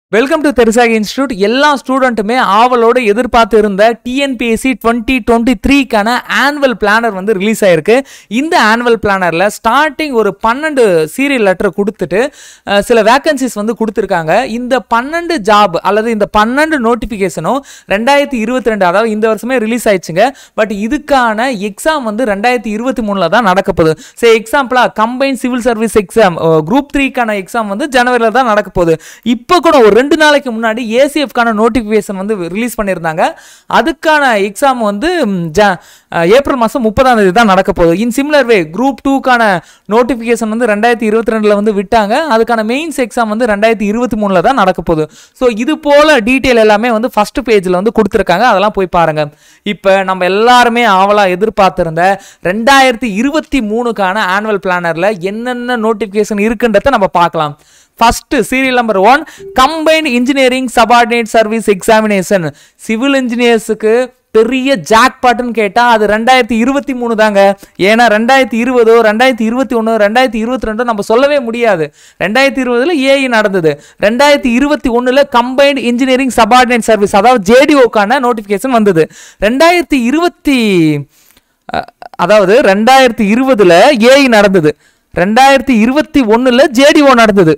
welcome to தெருசாகி institute எல்லா ஸ்டூடெண்ட்டுமே ஆவலோட எதிர்பார்த்து இருந்த டிஎன்பிஎஸ்சி டுவெண்ட்டி டுவெண்ட்டி த்ரீக்கான ஆனுவல் பிளானர் வந்து ரிலீஸ் ஆயிருக்கு இந்த ஆனுவல் பிளானரில் ஸ்டார்டிங் ஒரு பன்னெண்டு சீரியல் லெட்டர் கொடுத்துட்டு அஹ், சில வேகன்சிஸ் வந்து கொடுத்துருக்காங்க இந்த பன்னெண்டு ஜாப் அல்லது இந்த பன்னெண்டு நோட்டிஃபிகேஷனும் ரெண்டாயிரத்தி இருபத்தி ரெண்டு அதாவது இந்த வருஷமே ரிலீஸ் ஆயிடுச்சுங்க பட் இதுக்கான எக்ஸாம் வந்து ரெண்டாயிரத்தி இருபத்தி மூணில் தான் நடக்க போகுது சரி எக்ஸாம்பிளாக combine civil service exam group த்ரீக்கான எக்ஸாம் வந்து ஜனவரியில் தான் நடக்க போகுது இப்போ கூட ஒரு ரெண்டு நாளைக்கு முன்னாடி ஏசிஎஃப்கான நோட்டிஃபிகேஷன் வந்து ரிலீஸ் பண்ணியிருந்தாங்க அதுக்கான எக்ஸாம் வந்து ம், ஜ- அஹ், ஏப்ரல் மாதம் முப்பதாம் தேதி தான் நடக்க போகுது இன் சிமிலர் வே குரூப் டூக்கான நோட்டிஃபிகேஷன் வந்து ரெண்டாயிரத்தி இருபத்தி ரெண்டில் வந்து விட்டாங்க அதுக்கான மெயின்ஸ் எக்ஸாம் வந்து ரெண்டாயிரத்தி இருபத்தி மூணில் தான் நடக்க போகுது ஸோ இது போல டீட்டெயில் எல்லாமே வந்து ஃபர்ஸ்ட் பேஜில் வந்து கொடுத்துருக்காங்க அதெல்லாம் போய் பாருங்க இப்போ நம்ம எல்லாருமே ஆவலாக எதிர்பார்த்திருந்த ரெண்டாயிரத்தி இருபத்தி மூணுக்கான ஆனுவல் பிளானரில் என்னென்ன நோட்டிஃபிகேஷன் இருக்குன்றதை நம்ம பார்க்கலாம் first serial number one combined engineering subordinate service examination civil இன்ஜினியர்ஸுக்கு பெரிய ஜாக் பாட்டுன்னு கேட்டால் அது ரெண்டாயிரத்தி இருபத்தி மூணு தாங்க ஏன்னா ரெண்டாயிரத்தி இருபதோ ரெண்டாயிரத்தி இருபத்தி ஒன்று ரெண்டாயிரத்தி இருபத்தி ரெண்டோ நம்ம சொல்லவே முடியாது ரெண்டாயிரத்தி இருபதில் ஏஇ நடந்தது ரெண்டாயிரத்தி இருபத்தி ஒன்றில் கம்பைன்ட் இன்ஜினியரிங் சபார்டினேட் சர்வீஸ் அதாவது ஜேடிஓக்கான நோட்டிஃபிகேஷன் வந்தது ரெண்டாயிரத்தி இருபத்தி அஹ், அதாவது ரெண்டாயிரத்தி இருபதுல ஏஇ நடந்தது ரெண்டாயிரத்தி இருபத்தி ஒன்றில் ஜேடிஓ நடந்தது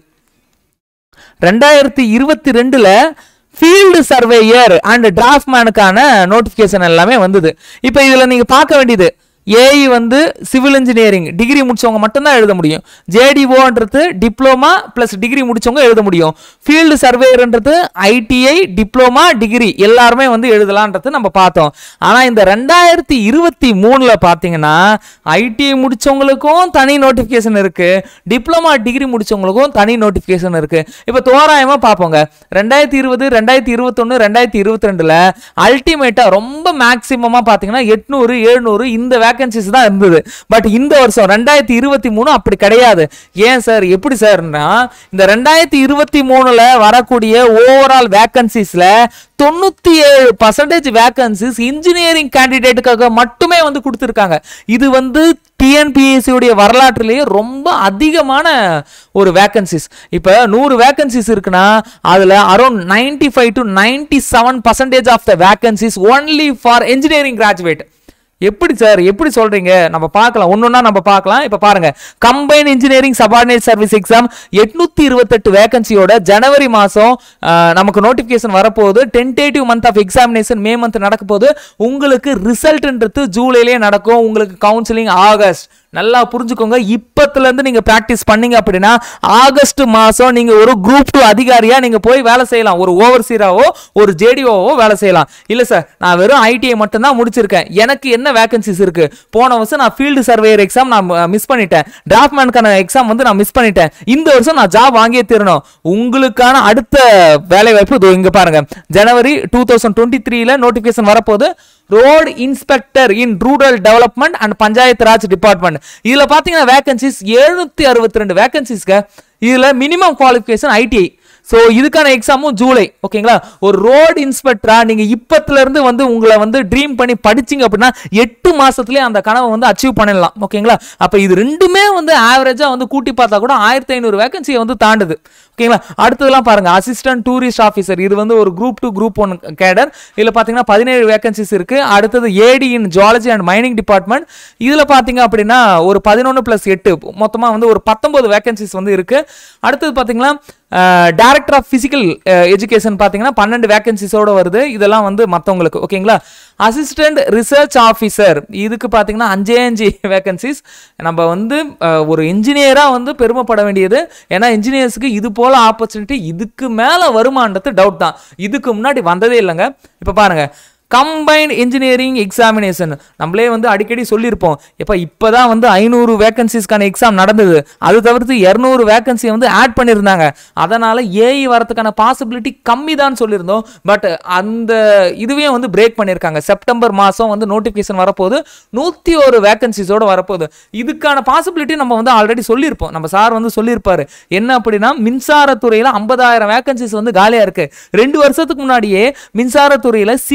ரெண்டாயிரத்தி இருபத்தி ரெண்டுல ஃபீல்டு சர்வேயர் அண்ட் டிராஃப்ட்மேனுக்கான நோட்டிஃபிகேஷன் எல்லாமே வந்தது இப்போ இதில் நீங்கள் பார்க்க வேண்டியது ஏஇ வந்து சிவில் இன்ஜினியரிங் டிகிரி முடிச்சவங்க மட்டும்தான் எழுத முடியும் ஜேடிஓன்றது டிப்ளமா ப்ளஸ் டிகிரி முடிச்சவங்க எழுத முடியும் ஃபீல்டு சர்வேயர்ன்றது ஐடிஐ டிப்ளமா டிகிரி எல்லாருமே வந்து எழுதலான்றது நம்ம பார்த்தோம் ஆனால் இந்த ரெண்டாயிரத்தி இருபத்தி மூணில் பார்த்தீங்கன்னா ஐடிஐ முடிச்சவங்களுக்கும் தனி நோட்டிஃபிகேஷன் இருக்கு டிப்ளமா டிகிரி முடிச்சவங்களுக்கும் தனி நோட்டிஃபிகேஷன் இருக்கு இப்போ தோராயமாக பார்ப்போங்க ரெண்டாயிரத்தி இருபது ரெண்டாயிரத்தி இருபத்தொன்று ரெண்டாயிரத்தி இருபத்தி ரெண்டில் அல்டிமேட்டாக ரொம்ப மேக்ஸிமமாக பார்த்தீங்கன்னா எட்நூறு எழுநூறு இந்த வேகன்சிஸ் தான் இருந்தது பட் இந்த வருஷம் ரெண்டாயிரத்தி இருபத்தி மூணு அப்படி கிடையாது ஏன் சார் எப்படி சார்னா இந்த ரெண்டாயிரத்தி இருபத்தி மூணுல வரக்கூடிய ஓவரால் வேகன்சிஸ்ல தொண்ணூத்தி ஏழு பர்சன்டேஜ் வேகன்சிஸ் இன்ஜினியரிங் கேண்டிடேட்டுக்காக மட்டுமே வந்து கொடுத்துருக்காங்க இது வந்து டிஎன்பிஎஸ்சி உடைய வரலாற்றிலேயே ரொம்ப அதிகமான ஒரு வேகன்சிஸ் இப்போ நூறு வேகன்சிஸ் இருக்குன்னா அதில் around ninety five to ninety seven percentage of the vacancies only for engineering graduate எப்படி சார் எப்படி சொல்றீங்க நம்ம பார்க்கலாம் ஒன்னொன்னா நம்ம பார்க்கலாம் இப்போ பாருங்க combine engineering subordinate service exam எட்நூத்தி இருபத்தெட்டு வேகன்சியோட ஜனவரி மாதம் நமக்கு நோட்டிஃபிகேஷன் வரப்போகுது tentative month of examination May month நடக்க போகுது உங்களுக்கு ரிசல்ட்ன்றது ஜூலைலேயே நடக்கும் உங்களுக்கு கவுன்சிலிங் ஆகஸ்ட் நல்லா புரிஞ்சுக்கோங்க இப்பத்துல இருந்து நீங்க பிராக்டிஸ் பண்ணீங்க அப்படின்னா ஆகஸ்ட் மாசம் நீங்க ஒரு குரூப் டூ அதிகாரியா நீங்க போய் வேலை செய்யலாம் ஒரு ஓவர்சீராவோ ஒரு ஜேடிஓவோ வேலை செய்யலாம் இல்ல சார் நான் வெறும் ஐடிஐ மட்டும் தான் முடிச்சிருக்கேன் எனக்கு என்ன வேகன்சிஸ் இருக்கு போன வருஷம் நான் ஃபீல்டு சர்வேயர் எக்ஸாம் நான் மிஸ் பண்ணிட்டேன் டிராஃப்ட்மேனுக்கான எக்ஸாம் வந்து நான் மிஸ் பண்ணிட்டேன் இந்த வருஷம் நான் ஜாப் வாங்கியே தீரணும் உங்களுக்கான அடுத்த வேலை வாய்ப்பு இதோ இங்க பாருங்க ஜனவரி டூ தௌசண்ட் டுவெண்ட்டி த்ரீல நோட்டிபிகேஷன் வரப்போகுது road inspector in rural development and panchayat Raj department இதுல பாத்தீங்கன்னா வேகன்சிஸ் எழுநூத்தி அறுபத்தி ரெண்டு வேகன்சிஸ்க்கு இதுல மினிமம் குவாலிஃபிகேஷன் ஐடிஐ ஸோ இதுக்கான எக்ஸாமும் ஜூலை ஓகேங்களா ஒரு ரோடு இன்ஸ்பெக்டரா நீங்க இப்பத்துல இருந்து வந்து உங்களை வந்து ட்ரீம் பண்ணி படிச்சீங்க அப்படின்னா எட்டு மாசத்துலயே அந்த கனவை வந்து அச்சீவ் பண்ணிடலாம் ஓகேங்களா அப்ப இது ரெண்டுமே வந்து ஆவரேஜா வந்து கூட்டி பார்த்தா கூட ஆயிரத்தி ஐநூறு வேகன்சியை வந்து தாண்டுது ஓகேங்களா அடுத்ததெல்லாம் பாருங்க அசிஸ்டன்ட் டூரிஸ்ட் ஆஃபீஸர் இது வந்து ஒரு group two group one cadre இதுல பாத்தீங்கன்னா பதினேழு வேகன்சிஸ் இருக்கு அடுத்தது AD in geology and mining department இதுல பாத்தீங்க அப்படின்னா ஒரு பதினொன்று பிளஸ் எட்டு மொத்தமா வந்து ஒரு பத்தொன்பது வேகன்சிஸ் வந்து இருக்கு அடுத்தது பாத்தீங்கன்னா டைரக்டர் ஆஃப் பிசிக்கல் எஜுகேஷன் பார்த்தீங்கன்னா பன்னெண்டு வேகன்சிஸோட வருது இதெல்லாம் வந்து மற்றவங்களுக்கு ஓகேங்களா அசிஸ்டன்ட் ரிசர்ச் ஆஃபீஸர் இதுக்கு பார்த்தீங்கன்னா அஞ்சே அஞ்சு வேகன்சிஸ் நம்ம வந்து அஹ், ஒரு இன்ஜினியராக வந்து பெருமைப்பட வேண்டியது ஏன்னா இன்ஜினியர்ஸுக்கு இது போல ஆப்பர்ச்சுனிட்டி இதுக்கு மேலே வருமானது டவுட் தான் இதுக்கு முன்னாடி வந்ததே இல்லைங்க இப்போ பாருங்க கம்பைன்ட் இன்ஜினியரிங் எக்ஸாமினேஷன் நம்மளே வந்து அடிக்கடி சொல்லியிருப்போம் எப்போ இப்போ தான் வந்து ஐநூறு வேகன்சிஸ்க்கான எக்ஸாம் நடந்தது அது தவிர்த்து இரநூறு வேகன்சியை வந்து ஆட் பண்ணியிருந்தாங்க அதனால் ஏஇ வரதுக்கான பாசிபிலிட்டி கம்மி தான் சொல்லியிருந்தோம் பட் அந்த இதுவே வந்து பிரேக் பண்ணியிருக்காங்க செப்டம்பர் மாதம் வந்து நோட்டிஃபிகேஷன் வரப்போகுது நூற்றி ஒரு வேகன்சிஸோட வரப்போகுது இதுக்கான பாசிபிலிட்டி நம்ம வந்து ஆல்ரெடி சொல்லியிருப்போம் நம்ம சார் வந்து சொல்லியிருப்பாரு என்ன அப்படின்னா மின்சாரத்துறையில் ஐம்பதாயிரம் வேகன்சிஸ் வந்து காலியாக இருக்கு ரெண்டு வருஷத்துக்கு முன்னாடியே மின்சாரத்துறையில் சிவில் இன்ஜினியர்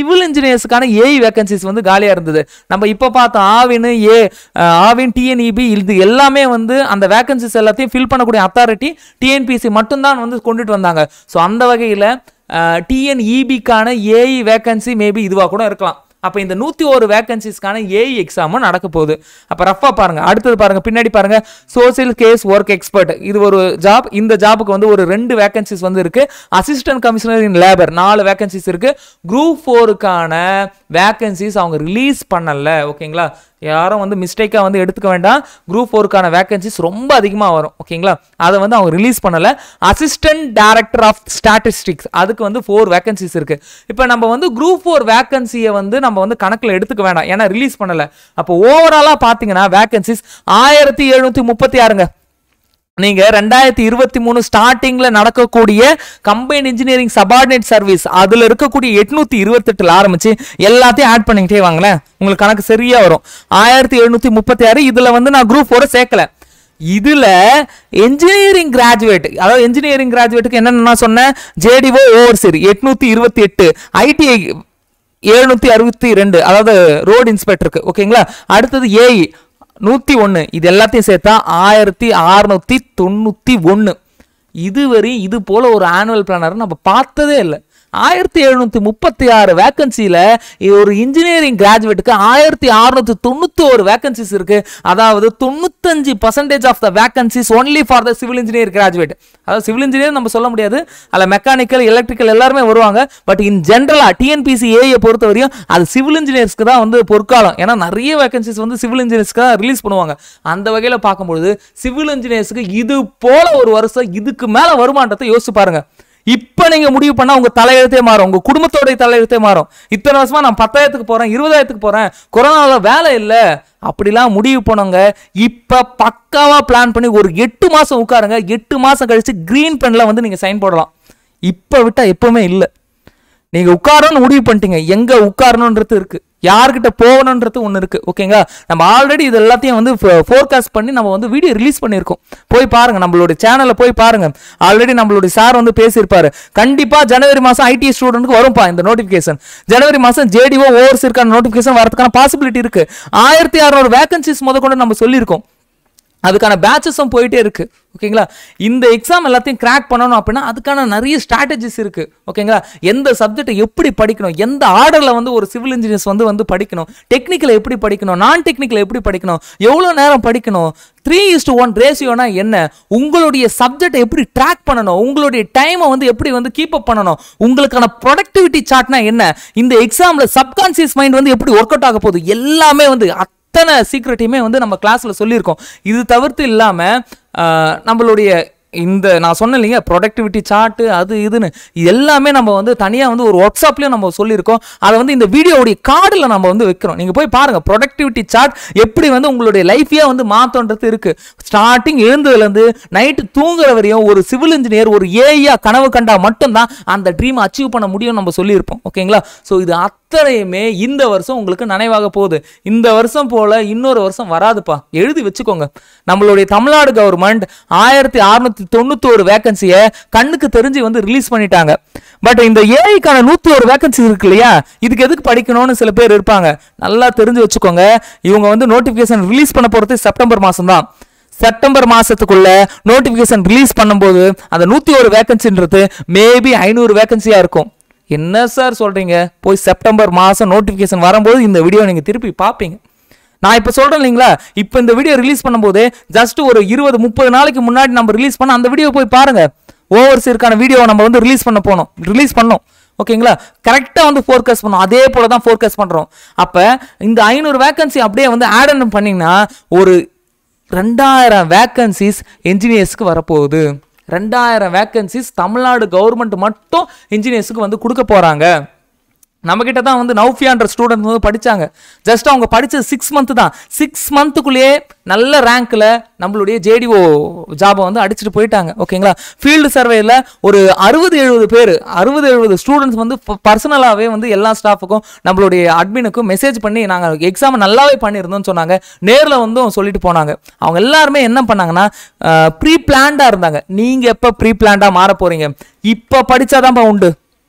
இன்ஜினியர்ஸ்க்கான ஏஐ வேகன்சிஸ் வந்து காலியாக இருந்தது நம்ம இப்போ பார்த்தோம் Aavin A ah, Aavin TNEB இது எல்லாமே வந்து அந்த வேகன்சிஸ் எல்லாத்தையும் ஃபில் பண்ணக்கூடிய அத்தாரிட்டி டிஎன்பிசி மட்டும்தான் வந்து கொண்டுட்டு வந்தாங்க ஸோ அந்த வகையில் டிஎன்இபிக்கான ஏஇ வேகன்சி மேபி இதுவாக கூட இருக்கலாம் அப்போ இந்த நூற்றி ஒரு வேகன்சிஸ்க்கான ஏஇ எக்ஸாமும் நடக்க போகுது அப்போ ரஃபாக பாருங்க அடுத்தது பாருங்க பின்னாடி பாருங்க சோசியல் கேஸ் ஒர்க் எக்ஸ்பர்ட் இது ஒரு ஜாப் இந்த ஜாபுக்கு வந்து ஒரு ரெண்டு வேகன்சிஸ் வந்து இருக்கு அசிஸ்டன்ட் கமிஷனர் இன் லேபர் நாலு வேகன்சிஸ் இருக்கு குரூப் ஃபோருக்கான வேகன்சிஸ் அவங்க ரிலீஸ் பண்ணல ஓகேங்களா யாரும் வந்து மிஸ்டேக்காக வந்து எடுத்துக்க வேண்டாம் குரூப் ஃபோருக்கான வேகன்சிஸ் ரொம்ப அதிகமாக வரும் ஓகேங்களா அதை வந்து அவங்க ரிலீஸ் பண்ணல அசிஸ்டன்ட் டைரக்டர் ஆஃப் ஸ்டாட்டிஸ்டிக்ஸ் அதுக்கு வந்து ஃபோர் வேகன்சிஸ் இருக்கு இப்போ நம்ம வந்து குரூப் ஃபோர் வேகன்சியை வந்து நம்ம வந்து கணக்கில் எடுத்துக்க வேண்டாம் ஏன்னா ரிலீஸ் பண்ணல அப்போ ஓவராலாக பார்த்தீங்கன்னா வேகன்சிஸ் ஆயிரத்தி எழுநூற்றி முப்பத்தி ஆறுங்க நீங்க ரெண்டாயிரத்தி இருபத்தி மூணு ஸ்டார்டிங்ல நடக்கக்கூடிய கம்பைன் இன்ஜினியரிங் சபார்டினேட் சர்வீஸ் அதுல இருக்கக்கூடிய எட்நூத்தி இருபத்தெட்டுல ஆரம்பிச்சு எல்லாத்தையும் ஆட் பண்ணிக்கிட்டே வாங்களேன் உங்களுக்கு கணக்கு சரியா வரும் ஆயிரத்தி எழுநூத்தி முப்பத்தி ஆறு இதுல வந்து நான் குரூப் ஃபோரை சேர்க்கல இதுல என்ஜினியரிங் கிராஜுவேட் அதாவது என்ஜினியரிங் கிராஜுவேட்டுக்கு என்னென்ன நான் சொன்னேன் ஜேடிஓ ஓவர்சீர் எட்நூத்தி இருபத்தி எட்டு ஐடிஐ எழுநூத்தி அறுபத்தி ரெண்டு அதாவது ரோடு இன்ஸ்பெக்டருக்கு ஓகேங்களா அடுத்தது ஏஇ நூற்றி ஒன்று இது எல்லாத்தையும் சேர்த்தா ஆயிரத்தி அறுநூத்தி தொண்ணூற்றி ஒன்று இதுவரை இது போல ஒரு ஆனுவல் பிளானர் நம்ம பார்த்ததே இல்லை ஆயிரத்தி எழுநூத்தி முப்பத்தி ஆறு வேக்கன்சியில் ஒரு இன்ஜினியரிங் கிராஜுவேட்டுக்கு ஆயிரத்தி அறுநூத்தி தொண்ணூத்தி ஒரு வேகன்சிஸ் இருக்கு அதாவது தொண்ணூத்தஞ்சு percentage of the vacancies only for the civil engineer graduate அதாவது சிவில் இன்ஜினியர் நம்ம சொல்ல முடியாது அதில் மெக்கானிக்கல் எலக்ட்ரிக்கல் எல்லாருமே வருவாங்க பட் இன் ஜென்ரலாக டிஎன்பிசி ஏஐ பொறுத்த வரையும் அது சிவில் இன்ஜினியர்ஸ்க்கு தான் வந்து பொற்காலம் ஏன்னா நிறைய வேகன்சிஸ் வந்து சிவில் இன்ஜினியர்ஸ்க்கு தான் ரிலீஸ் பண்ணுவாங்க அந்த வகையில் பார்க்கும்பொழுது சிவில் இன்ஜினியர்ஸ்க்கு இது போல ஒரு வருஷம் இதுக்கு மேலே வருமானத்தை யோசிச்சு பாருங்க இப்ப நீங்க முடிவு பண்ணா உங்க தலையெழுத்தே மாறும் உங்க குடும்பத்தோட தலையெழுத்தே மாறும் இத்தனை வருஷமா நான் பத்தாயிரத்துக்கு போறேன் இருபதாயிரத்துக்கு போறேன் கொரோனால வேலை இல்ல அப்படிலாம் முடிவு பண்ணவங்க இப்ப பக்காவா பிளான் பண்ணி ஒரு எட்டு மாசம் உட்காருங்க எட்டு மாசம் கழிச்சு கிரீன் பென்ல வந்து நீங்க சைன் போடலாம் இப்ப விட்டா எப்பவுமே இல்லை நீங்க உட்காரணும்னு முடிவு பண்ணிட்டீங்க எங்க உட்காரணுன்றது இருக்கு யார்கிட்ட போகணுன்றது ஒன்று இருக்கு ஓகேங்களா நம்ம ஆல்ரெடி இது எல்லாத்தையும் வந்து ஃபோர்காஸ்ட் பண்ணி நம்ம வந்து வீடியோ ரிலீஸ் பண்ணியிருக்கோம் போய் பாருங்க நம்மளுடைய சேனல்ல போய் பாருங்க ஆல்ரெடி நம்மளுடைய சார் வந்து பேசியிருப்பாரு கண்டிப்பா ஜனவரி மாசம் ஐடி ஸ்டூடெண்ட்க்கு வரும்பா இந்த நோட்டிஃபிகேஷன் ஜனவரி மாசம் ஜேடிஓ ஓவர்ஸ் இருக்கான நோட்டிஃபிகேஷன் வரதுக்கான பாசிபிலிட்டி இருக்கு ஆயிரத்தி அறுநூறு வேகன்சிஸ் முத கொண்டு நம்ம சொல்லியிருக்கோம் அதுக்கான பேட்சஸும் போயிட்டே இருக்கு ஓகேங்களா இந்த எக்ஸாம் எல்லாத்தையும் கிராக் பண்ணணும் அப்படின்னா அதுக்கான நிறைய ஸ்ட்ராட்டஜிஸ் இருக்கு ஓகேங்களா எந்த சப்ஜெக்டை எப்படி படிக்கணும் எந்த ஆர்டரில் வந்து ஒரு சிவில் இன்ஜினியர்ஸ் வந்து வந்து படிக்கணும் டெக்னிக்கலை எப்படி படிக்கணும் நான் டெக்னிக்கலை எப்படி படிக்கணும் எவ்வளோ நேரம் படிக்கணும் த்ரீ இஸ் டு ஒன் ரேஷியோனா என்ன உங்களுடைய சப்ஜெக்டை எப்படி ட்ராக் பண்ணணும் உங்களுடைய டைமை வந்து எப்படி வந்து கீப் அப் பண்ணணும் உங்களுக்கான ப்ரொடக்டிவிட்டி சார்ட்னா என்ன இந்த எக்ஸாமில் சப்கான்சியஸ் மைண்ட் வந்து எப்படி ஒர்க் அவுட் ஆக போகுது எல்லாமே வந்து அத்தனை சீக்ரெட்டையுமே வந்து நம்ம கிளாஸில் சொல்லியிருக்கோம் இது தவிர்த்து இல்லாமல் நம்மளுடைய இந்த நான் சொன்னேன் இல்லைங்க ப்ரொடக்டிவிட்டி சார்ட்டு அது இதுன்னு இது எல்லாமே நம்ம வந்து தனியாக வந்து ஒரு ஒர்க் ஷாப்லேயும் நம்ம சொல்லியிருக்கோம் அதை வந்து இந்த வீடியோவுடைய கார்டில் நம்ம வந்து வைக்கிறோம் நீங்கள் போய் பாருங்கள் ப்ரொடக்டிவிட்டி சார்ட் எப்படி வந்து உங்களுடைய லைஃபையே வந்து மாற்றன்றது இருக்குது ஸ்டார்டிங் எழுந்ததுலேருந்து நைட்டு தூங்குற வரையும் ஒரு சிவில் இன்ஜினியர் ஒரு ஏஐயா கனவு கண்டா மட்டும்தான் அந்த ட்ரீம் அச்சீவ் பண்ண முடியும் நம்ம சொல்லியிருப்போம் ஓகேங்களா ஸோ இது அத்தனையுமே இந்த வருஷம் உங்களுக்கு நினைவாக போகுது இந்த வருஷம் போல இன்னொரு வருஷம் வராதுப்பா எழுதி வச்சுக்கோங்க நம்மளுடைய தமிழ்நாடு கவர்மெண்ட் ஆயிரத்தி அறுநூத்தி தொண்ணூத்தி ஒரு வேகன்சியை கண்ணுக்கு தெரிஞ்சு வந்து ரிலீஸ் பண்ணிட்டாங்க பட் இந்த ஏஐக்கான நூத்தி ஒரு வேகன்சி இருக்கு இல்லையா இதுக்கு எதுக்கு படிக்கணும்னு சில பேர் இருப்பாங்க நல்லா தெரிஞ்சு வச்சுக்கோங்க இவங்க வந்து நோட்டிபிகேஷன் ரிலீஸ் பண்ண போறது செப்டம்பர் மாசம் தான் செப்டம்பர் மாசத்துக்குள்ள நோட்டிபிகேஷன் ரிலீஸ் பண்ணும்போது அந்த நூத்தி ஒரு வேகன்சின்றது மேபி ஐநூறு வேகன்சியா இருக்கும் என்ன சார் சொல்றீங்க போய் செப்டம்பர் மாசம் நோட்டிபிகேஷன் வரும்போது இந்த வீடியோ நீங்க திருப்பி பார்ப்பீங்க நான் இப்போ சொல்றேன் இல்லைங்களா இப்போ இந்த வீடியோ ரிலீஸ் பண்ணும்போது ஜஸ்ட் ஒரு இருபது முப்பது நாளைக்கு முன்னாடி நம்ம ரிலீஸ் பண்ண அந்த வீடியோ போய் பாருங்க ஓவர்சீருக்கான வீடியோ நம்ம வந்து ரிலீஸ் பண்ண போனோம் ரிலீஸ் பண்ணோம் ஓகேங்களா கரெக்டாக வந்து ஃபோர்காஸ்ட் பண்ணோம் அதே போல தான் ஃபோர்காஸ்ட் பண்ணுறோம் அப்போ இந்த ஐநூறு வேகன்சி அப்படியே வந்து ஆட் ஆன் பண்ணிங்கன்னா ஒரு ரெண்டாயிரம் வேக்கன்சிஸ் என்ஜினியர்ஸ்க்கு வரப்போகுது ரெண்டாயிரம் வேக்கன்சிஸ் தமிழ்நாடு கவர்மெண்ட் மட்டும் இன்ஜினியர்ஸுக்கு வந்து கொடுக்க போகிறாங்க நம்மக்கிட்ட தான் வந்து நௌஃபியான்ற ஸ்டூடெண்ட் வந்து படித்தாங்க ஜஸ்ட் அவங்க படித்தது சிக்ஸ் மந்த் தான் சிக்ஸ் மந்த்துக்குள்ளேயே நல்ல ரேங்க்கில் நம்மளுடைய ஜேடிஓ ஜாபை வந்து அடிச்சுட்டு போயிட்டாங்க ஓகேங்களா ஃபீல்டு சர்வேயில் ஒரு அறுபது எழுபது பேர் அறுபது எழுபது ஸ்டூடெண்ட்ஸ் வந்து பர்சனலாகவே வந்து எல்லா ஸ்டாஃபுக்கும் நம்மளுடைய அட்மினுக்கும் மெசேஜ் பண்ணி நாங்கள் எக்ஸாம் நல்லாவே பண்ணியிருந்தோம்னு சொன்னாங்க நேரில் வந்து சொல்லிட்டு போனாங்க அவங்க எல்லாருமே என்ன பண்ணாங்கன்னா ப்ரீ பிளான்டாக இருந்தாங்க நீங்கள் எப்போ ப்ரீ பிளான்டாக மாற போகிறீங்க இப்போ படித்தாதான்ப்பா உண்டு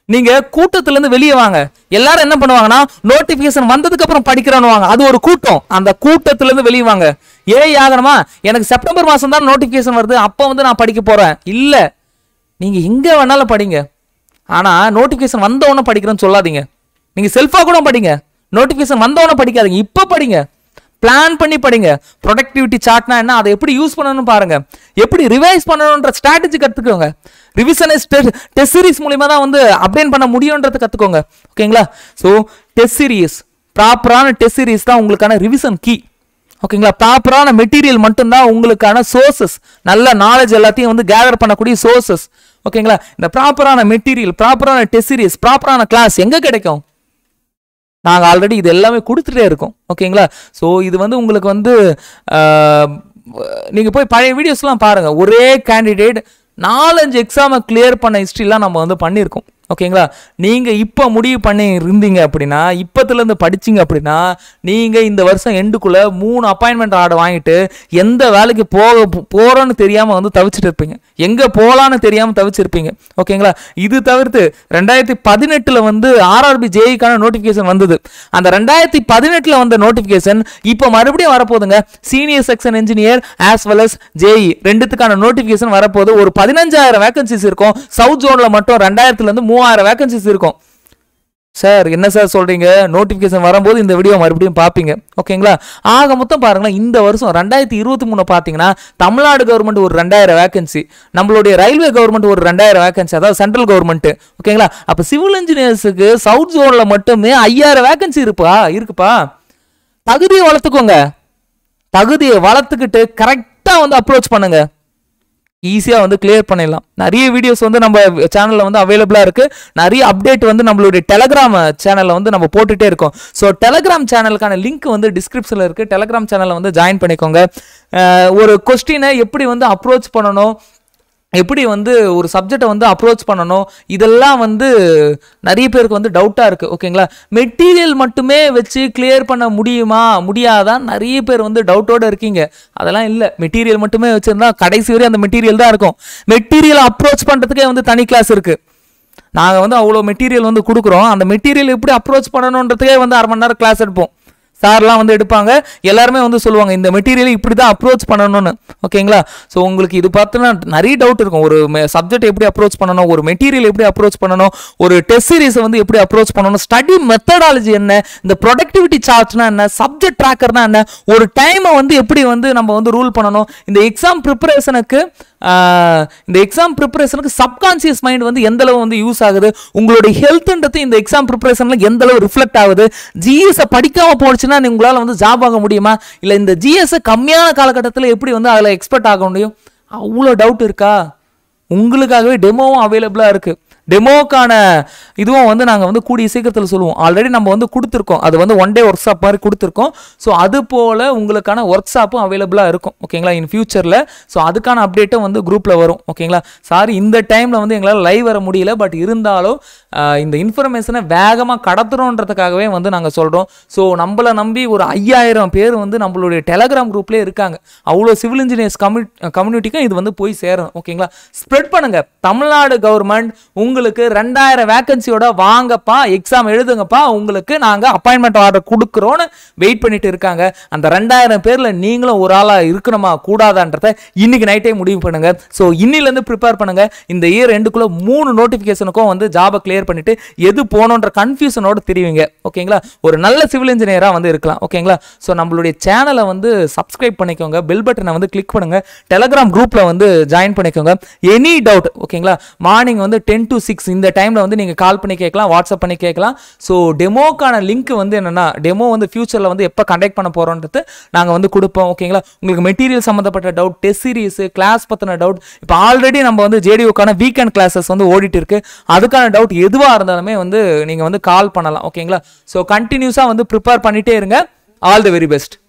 நீங்க கூட்டத்துல இருந்து வெளியே வாங்க எல்லாரும் என்ன பண்ணுவாங்கன்னா நோட்டிபிகேஷன் வந்ததுக்கு அப்புறம் படிக்கிறோன்னு வாங்க அது ஒரு கூட்டம் அந்த கூட்டத்துல இருந்து வெளியே வாங்க ஏஐ ஆகணுமா எனக்கு செப்டம்பர் மாசம் தான் நோட்டிபிகேஷன் வருது அப்போ வந்து நான் படிக்க போறேன் இல்ல நீங்க எங்க வேணாலும் படிங்க ஆனா நோட்டிபிகேஷன் வந்த உடனே படிக்கிறேன்னு சொல்லாதீங்க நீங்க செல்ஃபா கூட படிங்க நோட்டிபிகேஷன் வந்த உடனே படிக்காதீங்க இப்போ படிங்க பிளான் பண்ணி படிங்க ப்ரொடக்டிவிட்டி சார்ட்னா என்ன அதை எப்படி யூஸ் பண்ணணும்னு பாருங்க எப்படி ரிவைஸ் பண்ணணுன்ற ஸ்ட்ராட்டஜி கற்றுக்கோங்க ரிவிஷனைஸ் டெஸ்ட் சீரிஸ் மூலியமா தான் வந்து அப்டேட் பண்ண முடியுன்றது கற்றுக்கோங்க ஓகேங்களா ஸோ டெஸ்ட் சீரிஸ் ப்ராப்பரான டெஸ்ட் சீரிஸ் தான் உங்களுக்கான ரிவிஷன் கீ ஓகேங்களா ப்ராப்பரான மெட்டீரியல் மட்டும்தான் உங்களுக்கான சோர்சஸ் நல்ல நாலேஜ் எல்லாத்தையும் வந்து கேதர் பண்ணக்கூடிய சோர்சஸ் ஓகேங்களா இந்த ப்ராப்பரான மெட்டீரியல் ப்ராப்பரான டெஸ்ட் சீரிஸ் ப்ராப்பரான கிளாஸ் எங்கே கிடைக்கும் நாங்கள் ஆல்ரெடி இது எல்லாமே கொடுத்துட்டே இருக்கோம் ஓகேங்களா ஸோ இது வந்து உங்களுக்கு வந்து நீங்கள் போய் பழைய வீடியோஸ்லாம் பாருங்கள் ஒரே கேண்டிடேட் நாலஞ்சு எக்ஸாமை கிளியர் பண்ண ஹிஸ்ட்ரிலாம் நம்ம வந்து பண்ணியிருக்கோம் ஓகேங்களா நீங்கள் இப்போ முடிவு பண்ணி இருந்தீங்க அப்படின்னா இப்போத்துலேருந்து படிச்சீங்க அப்படின்னா நீங்கள் இந்த வருஷம் எண்டுக்குள்ளே மூணு அப்பாயின்மெண்ட் ஆர்டர் வாங்கிட்டு எந்த வேலைக்கு போக போகிறோன்னு தெரியாமல் வந்து தவிச்சிட்டு இருப்பீங்க எங்கே போகலான்னு தெரியாமல் தவிச்சிருப்பீங்க ஓகேங்களா இது தவிர்த்து ரெண்டாயிரத்தி பதினெட்டில் வந்து ஆர்ஆர்பி ஜேஇக்கான நோட்டிஃபிகேஷன் வந்தது அந்த ரெண்டாயிரத்தி பதினெட்டில் வந்த நோட்டிஃபிகேஷன் இப்போ மறுபடியும் வரப்போகுதுங்க senior section engineer as well as JE ரெண்டுத்துக்கான நோட்டிஃபிகேஷன் வரப்போகுது ஒரு பதினஞ்சாயிரம் வேகன்சிஸ் இருக்கும் சவுத் ஜோனில் மட்டும் ரெண்டாயிரத்துலேருந்து மூவாயிரம் வேகன்சிஸ் இருக்கும் சார் என்ன சார் சொல்றீங்க நோட்டிஃபிகேஷன் வரும்போது இந்த வீடியோ மறுபடியும் பார்ப்பீங்க ஓகேங்களா ஆக மொத்தம் பாருங்களேன் இந்த வருஷம் ரெண்டாயிரத்தி இருபத்தி மூணு பார்த்தீங்கன்னா தமிழ்நாடு கவர்மெண்ட் ஒரு ரெண்டாயிரம் வேகன்சி நம்மளுடைய ரயில்வே கவர்மெண்ட் ஒரு ரெண்டாயிரம் வேகன்சி அதாவது சென்ட்ரல் கவர்மெண்ட் ஓகேங்களா அப்போ சிவில் இன்ஜினியர்ஸுக்கு சவுத் ஜோனில் மட்டுமே ஐயாயிரம் வேகன்சி இருப்பா இருக்குப்பா தகுதியை வளர்த்துக்கோங்க தகுதியை வளர்த்துக்கிட்டு கரெக்டாக வந்து அப்ரோச் பண்ணுங்க ஈஸியாக வந்து கிளியர் பண்ணிடலாம் நிறைய வீடியோஸ் வந்து நம்ம சேனலில் வந்து அவைலபிளாக இருக்குது நிறைய அப்டேட் வந்து நம்மளுடைய டெலகிராம் சேனலில் வந்து நம்ம போட்டுகிட்டே இருக்கோம் ஸோ டெலகிராம் சேனலுக்கான லிங்க் வந்து டிஸ்கிரிப்ஷனில் இருக்குது டெலகிராம் சேனலில் வந்து ஜாயின் பண்ணிக்கோங்க அஹ் ஒரு கொஸ்டினை எப்படி வந்து அப்ரோச் பண்ணணும் எப்படி வந்து ஒரு சப்ஜெக்டை வந்து அப்ரோச் பண்ணணும் இதெல்லாம் வந்து நிறைய பேருக்கு வந்து டவுட்டாக இருக்குது ஓகேங்களா மெட்டீரியல் மட்டுமே வச்சு கிளியர் பண்ண முடியுமா முடியாதான் நிறைய பேர் வந்து டவுட்டோடு இருக்கீங்க அதெல்லாம் இல்லை மெட்டீரியல் மட்டுமே வச்சுருந்தா கடைசி வரை அந்த மெட்டீரியல் தான் இருக்கும் மெட்டீரியல் அப்ரோச் பண்ணுறதுக்கே வந்து தனி கிளாஸ் இருக்குது நாங்கள் வந்து அவ்வளோ மெட்டீரியல் வந்து கொடுக்குறோம் அந்த மெட்டீரியல் எப்படி அப்ரோச் பண்ணணுன்றதுக்கே வந்து அரை மணி நேரம் கிளாஸ் எடுப்போம் சார்லாம் வந்து எடுப்பாங்க எல்லாருமே வந்து சொல்லுவாங்க இந்த மெட்டீரியல் இப்படி தான் அப்ரோச் பண்ணணும்னு ஓகேங்களா ஸோ உங்களுக்கு இது பார்த்தோன்னா நிறைய டவுட் இருக்கும் ஒரு சப்ஜெக்ட் எப்படி அப்ரோச் பண்ணணும் ஒரு மெட்டீரியல் எப்படி அப்ரோச் பண்ணணும் ஒரு டெஸ்ட் சீரிஸை வந்து எப்படி அப்ரோச் பண்ணணும் ஸ்டடி மெத்தடாலஜி என்ன இந்த ப்ரொடக்டிவிட்டி சார்ட்னா என்ன சப்ஜெக்ட் ட்ராக்கர்னா என்ன ஒரு டைமை வந்து எப்படி வந்து நம்ம வந்து ரூல் பண்ணணும் இந்த எக்ஸாம் ப்ரிப்பரேஷனுக்கு இந்த எக்ஸாம் ப்ரிப்பரேஷனுக்கு சப்கான்சியஸ் மைண்ட் வந்து எந்த அளவு வந்து யூஸ் ஆகுது உங்களுடைய ஹெல்த்ன்றது இந்த எக்ஸாம் ப்ரிப்பரேஷனில் எந்த அளவு ரிஃப்ளெக்ட் ஆகுது ஜிஎஸை படிக்காம போச்சுன்னா உங்களால் வந்து ஜாப் ஆக முடியுமா இல்லை இந்த ஜிஎஸ்ஸை கம்மியான காலகட்டத்தில் எப்படி வந்து அதில் எக்ஸ்பெக்ட் ஆக முடியும் அவ்வளோ டவுட் இருக்கா உங்களுக்காகவே டெமோவும் அவைலபிளாக இருக்குது டெமோக்கான இதுவும் வந்து நாங்கள் வந்து கூடிய சீக்கிரத்தில் சொல்லுவோம் ஆல்ரெடி நம்ம வந்து கொடுத்துருக்கோம் அது வந்து ஒன் டே ஒர்க் ஷாப் மாதிரி கொடுத்துருக்கோம் ஸோ அது போல் உங்களுக்கான ஒர்க் ஷாப்பும் அவைலபிளாக இருக்கும் ஓகேங்களா இன் ஃபியூச்சரில் ஸோ அதுக்கான அப்டேட்டும் வந்து குரூப்பில் வரும் ஓகேங்களா சாரி இந்த டைமில் வந்து எங்களால் லைவ் வர முடியல பட் இருந்தாலும் ஆஹ், இந்த இன்ஃபர்மேஷனை வேகமாக கடத்துறோன்றதுக்காகவே வந்து நாங்கள் சொல்கிறோம் ஸோ நம்மளை நம்பி ஒரு ஐயாயிரம் பேர் வந்து நம்மளுடைய டெலகிராம் குரூப்லேயே இருக்காங்க அவ்வளோ சிவில் இன்ஜினியர்ஸ் கம்யூ கம்யூனிட்டிக்கும் இது வந்து போய் சேரும் ஓகேங்களா ஸ்ப்ரெட் பண்ணுங்க தமிழ்நாடு கவர்மெண்ட் உங்களுக்கு ரெண்டாயிரம் வேகன்சியோட வாங்கப்பா எக்ஸாம் எழுதுங்கப்பா உங்களுக்கு நாங்கள் அப்பாயின்மெண்ட் ஆர்டர் கொடுக்குறோன்னு வெயிட் பண்ணிட்டு இருக்காங்க அந்த ரெண்டாயிரம் பேரில் நீங்களும் ஒரு ஆளாக இருக்கணுமா கூடாதான்றத இன்னைக்கு நைட்டே முடிவு பண்ணுங்க ஸோ இன்னிலேருந்து ப்ரிப்பேர் பண்ணுங்க இந்த இயர் ரெண்டுக்குள்ள மூணு நோட்டிஃபிகேஷனுக்கும் வந்து ஜாபை கிளியர் பண்ணிட்டு எது போகணுன்ற கன்ஃபியூஷனோட தெரிவிங்க ஓகேங்களா ஒரு நல்ல சிவில் இன்ஜினியராக வந்து இருக்கலாம் ஓகேங்களா ஸோ நம்மளுடைய சேனலை வந்து சப்ஸ்கிரைப் பண்ணிக்கோங்க பெல் பட்டனை வந்து கிளிக் பண்ணுங்க டெலகிராம் குரூப்பில் வந்து ஜாயின் பண்ணிக்கோங்க எனி டவுட் ஓகேங்களா மார்னிங் வந்து டென் டு சிக்ஸ் இந்த டைமில் வந்து நீங்கள் கால் பண்ணி கேட்கலாம் வாட்ஸ்அப் பண்ணி கேட்கலாம் ஸோ டெமோக்கான லிங்க் வந்து என்னென்னா டெமோ வந்து ஃபியூச்சரில் வந்து எப்போ கண்டக்ட் பண்ண போகிறோன்றது நாங்கள் வந்து கொடுப்போம் ஓகேங்களா உங்களுக்கு மெட்டீரியல் சம்மந்தப்பட்ட டவுட் டெஸ்ட் சீரிஸ் கிளாஸ் பற்றின டவுட் இப்போ ஆல்ரெடி நம்ம வந்து ஜேடிஓக்கான வீக்கெண்ட் கிளாஸஸ் வந்து ஓடிட்டு இருக்கு அதுக்கான டவுட் எதுவாக இருந்தாலுமே வந்து நீங்கள் வந்து கால் பண்ணலாம் ஓகேங்களா ஸோ கண்டினியூஸாக வந்து ப்ரிப்பேர் பண்ணிட்டே இருங்க ஆல் தி வெரி பெஸ்ட்